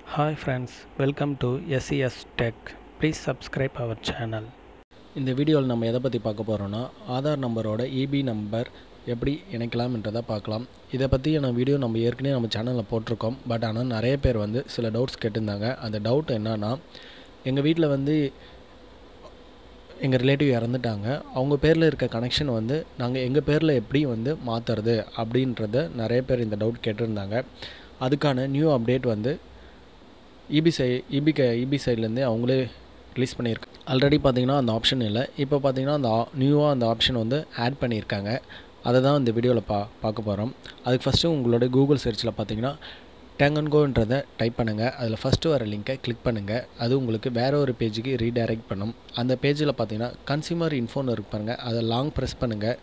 Hi friends, welcome to SES Tech. Please subscribe our channel. இந்த வீடியோவில் நம்ம எதை பற்றி பார்க்க போகிறோன்னா ஆதார் நம்பரோட இபி நம்பர் எப்படி இணைக்கலாம்ன்றதை பார்க்கலாம் இதை பற்றியான வீடியோ நம்ம ஏற்கனவே நம்ம சேனலில் போட்டிருக்கோம் பட் ஆனால் நிறைய பேர் வந்து சில டவுட்ஸ் கேட்டிருந்தாங்க அந்த டவுட் என்னன்னா எங்கள் வீட்டில் வந்து எங்கள் ரிலேட்டிவ் இறந்துட்டாங்க அவங்க பேரில் இருக்க கனெக்ஷன் வந்து நாங்கள் எங்கள் பேரில் எப்படி வந்து மாற்றுறது அப்படின்றத நிறைய பேர் இந்த டவுட் கேட்டிருந்தாங்க அதுக்கான நியூ அப்டேட் வந்து இபி சை இபி க இபி சைட்லேருந்தே அவங்களே ரிலீஸ் பண்ணியிருக்காங்க ஆல்ரெடி பார்த்தீங்கன்னா அந்த ஆப்ஷன் இல்லை இப்போ பார்த்தீங்கன்னா அந்த நியூவாக அந்த ஆப்ஷன் வந்து ஆட் பண்ணியிருக்காங்க அதை தான் இந்த வீடியோவில் பா பார்க்க போகிறோம் அதுக்கு ஃபஸ்ட்டு உங்களோட கூகுள் சர்ச்சில் பார்த்தீங்கன்னா டேங்கன்கோன்றதை டைப் பண்ணுங்கள் அதில் ஃபஸ்ட்டு வர லிங்க்கை கிளிக் பண்ணுங்கள் அது உங்களுக்கு வேறு ஒரு பேஜுக்கு ரீடைரக்ட் பண்ணும் அந்த பேஜில் பார்த்தீங்கன்னா கன்சியூமர் இன்ஃபோன்னு இருக்கு பாருங்கள் அதை லாங் ப்ரெஸ் பண்ணுங்கள்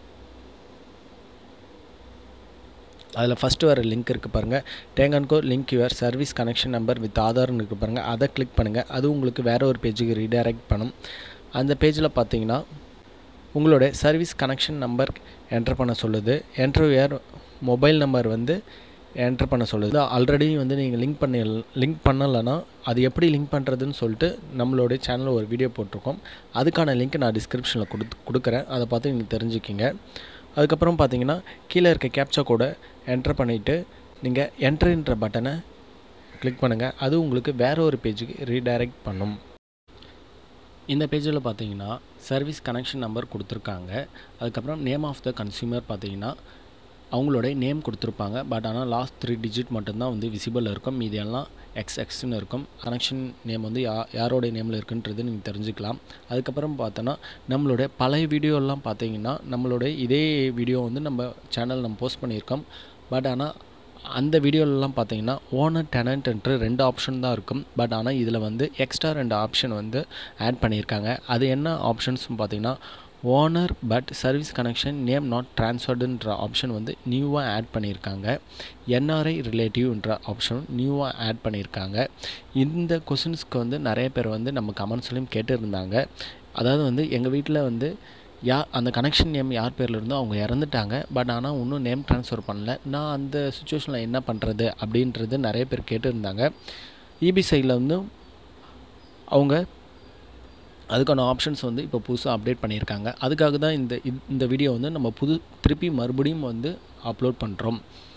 அதில் ஃபஸ்ட்டு வர லிங்க் இருக்குது பாருங்கள் டேங்கன்கோ link your service connection number with ஆதார்னு இருக்குது பாருங்கள் அதை கிளிக் பண்ணுங்கள் அது உங்களுக்கு வேறு ஒரு பேஜுக்கு ரீடைரக்ட் பண்ணும் அந்த பேஜில் பார்த்தீங்கன்னா உங்களோட சர்வீஸ் கனெக்ஷன் நம்பர் என்டர் பண்ண சொல்லுது என்ட்ரு யுவர் மொபைல் நம்பர் வந்து என்டர் பண்ண சொல்லுது ஆல்ரெடி வந்து நீங்கள் லிங்க் பண்ணி லிங்க் பண்ணலைன்னா அது எப்படி லிங்க் பண்ணுறதுன்னு சொல்லிட்டு நம்மளுடைய சேனலில் ஒரு வீடியோ போட்டிருக்கோம் அதுக்கான லிங்க் நான் டிஸ்கிரிப்ஷனில் கொடுத்து கொடுக்குறேன் அதை பார்த்து நீங்கள் தெரிஞ்சுக்கிங்க அதுக்கப்புறம் பார்த்தீங்கன்னா கீழே இருக்க கேப்சா கோடை என்டர் பண்ணிவிட்டு நீங்கள் என்ட்ருன்ற பட்டனை கிளிக் பண்ணுங்கள் அது உங்களுக்கு வேறு ஒரு பேஜுக்கு ரீடைரக்ட் பண்ணும் இந்த பேஜில் பார்த்தீங்கன்னா சர்வீஸ் கனெக்ஷன் நம்பர் கொடுத்துருக்காங்க அதுக்கப்புறம் நேம் ஆஃப் த கன்சியூமர் பார்த்தீங்கன்னா அவங்களோட நேம் கொடுத்துருப்பாங்க பட் ஆனால் லாஸ்ட் த்ரீ டிஜிட் மட்டும்தான் வந்து விசிபிள் இருக்கும் மீதி எல்லாம் எக்ஸ் எக்ஸ்னு இருக்கும் கனெக்ஷன் நேம் வந்து யா யாரோடைய நேமில் இருக்குன்றது நீங்கள் தெரிஞ்சுக்கலாம் அதுக்கப்புறம் பார்த்தோன்னா நம்மளோட பழைய வீடியோலாம் பார்த்தீங்கன்னா நம்மளோட இதே வீடியோ வந்து நம்ம சேனல் நம்ம போஸ்ட் பண்ணியிருக்கோம் பட் ஆனால் அந்த வீடியோலலாம் பார்த்தீங்கன்னா ஓனர் டெனன்ட்ன்ற ரெண்டு ஆப்ஷன் தான் இருக்கும் பட் ஆனால் இதில் வந்து எக்ஸ்ட்ரா ரெண்டு ஆப்ஷன் வந்து ஆட் பண்ணியிருக்காங்க அது என்ன ஆப்ஷன்ஸ் பார்த்தீங்கன்னா owner but service connection name not ட்ரான்ஸ்ஃபர்டுன்ற ஆப்ஷன் வந்து நியூவாக ஆட் பண்ணியிருக்காங்க என்ஆர்ஐ ரிலேட்டிவ்ன்ற ஆப்ஷன் நியூவாக ஆட் பண்ணியிருக்காங்க இந்த கொஷின்ஸ்க்கு வந்து நிறைய பேர் வந்து நம்ம கமெண்ட்ஸ்லையும் கேட்டுருந்தாங்க அதாவது வந்து எங்கள் வீட்டில் வந்து யா அந்த கனெக்ஷன் நேம் யார் பேரில் இருந்தோ அவங்க இறந்துட்டாங்க பட் ஆனால் இன்னும் நேம் ட்ரான்ஸ்ஃபர் பண்ணல நான் அந்த சுச்சுவேஷனில் என்ன பண்ணுறது அப்படின்றது நிறைய பேர் கேட்டுருந்தாங்க இபி சைடில் வந்து அவங்க அதுக்கான ஆப்ஷன்ஸ் வந்து இப்போ புதுசாக அப்டேட் பண்ணியிருக்காங்க அதுக்காக தான் இந்த இந்த வீடியோ வந்து நம்ம புது திருப்பி மறுபடியும் வந்து அப்லோட் பண்ணுறோம்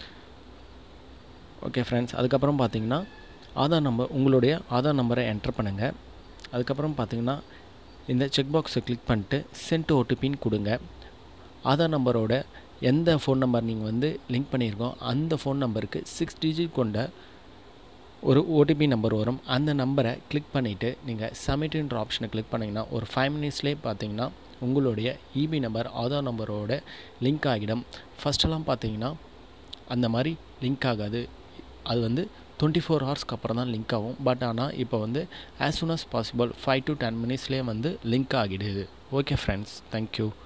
ஓகே ஃப்ரெண்ட்ஸ் அதுக்கப்புறம் பார்த்தீங்கன்னா ஆதார் நம்பர் உங்களுடைய ஆதார் நம்பரை என்டர் பண்ணுங்கள் அதுக்கப்புறம் பார்த்தீங்கன்னா இந்த செக் பாக்ஸை கிளிக் பண்ணிட்டு சென்ட் ஓடிபின்னு கொடுங்க ஆதார் நம்பரோட எந்த ஃபோன் நம்பர் நீங்கள் வந்து லிங்க் பண்ணியிருக்கோம் அந்த ஃபோன் நம்பருக்கு சிக்ஸ் டிஜிட் கொண்ட ஒரு ஓடிபி நம்பர் வரும் அந்த நம்பரை கிளிக் பண்ணிவிட்டு நீங்கள் சப்மிட்ன்ற ஆப்ஷனை கிளிக் பண்ணிங்கன்னா ஒரு ஃபைவ் மினிட்ஸ்லேயே பார்த்தீங்கன்னா உங்களுடைய இபி நம்பர் ஆதார் நம்பரோட லிங்க் ஆகிடும் ஃபஸ்ட்டெல்லாம் பார்த்தீங்கன்னா அந்த மாதிரி லிங்க் ஆகாது அது வந்து டுவெண்ட்டி ஃபோர் ஹவர்ஸ்க்கு அப்புறம் தான் லிங்க் ஆகும் பட் ஆனால் இப்போ வந்து as soon as possible five to ten மினிட்ஸ்லேயே வந்து லிங்க் ஆகிடுது ஓகே ஃப்ரெண்ட்ஸ் தேங்க்யூ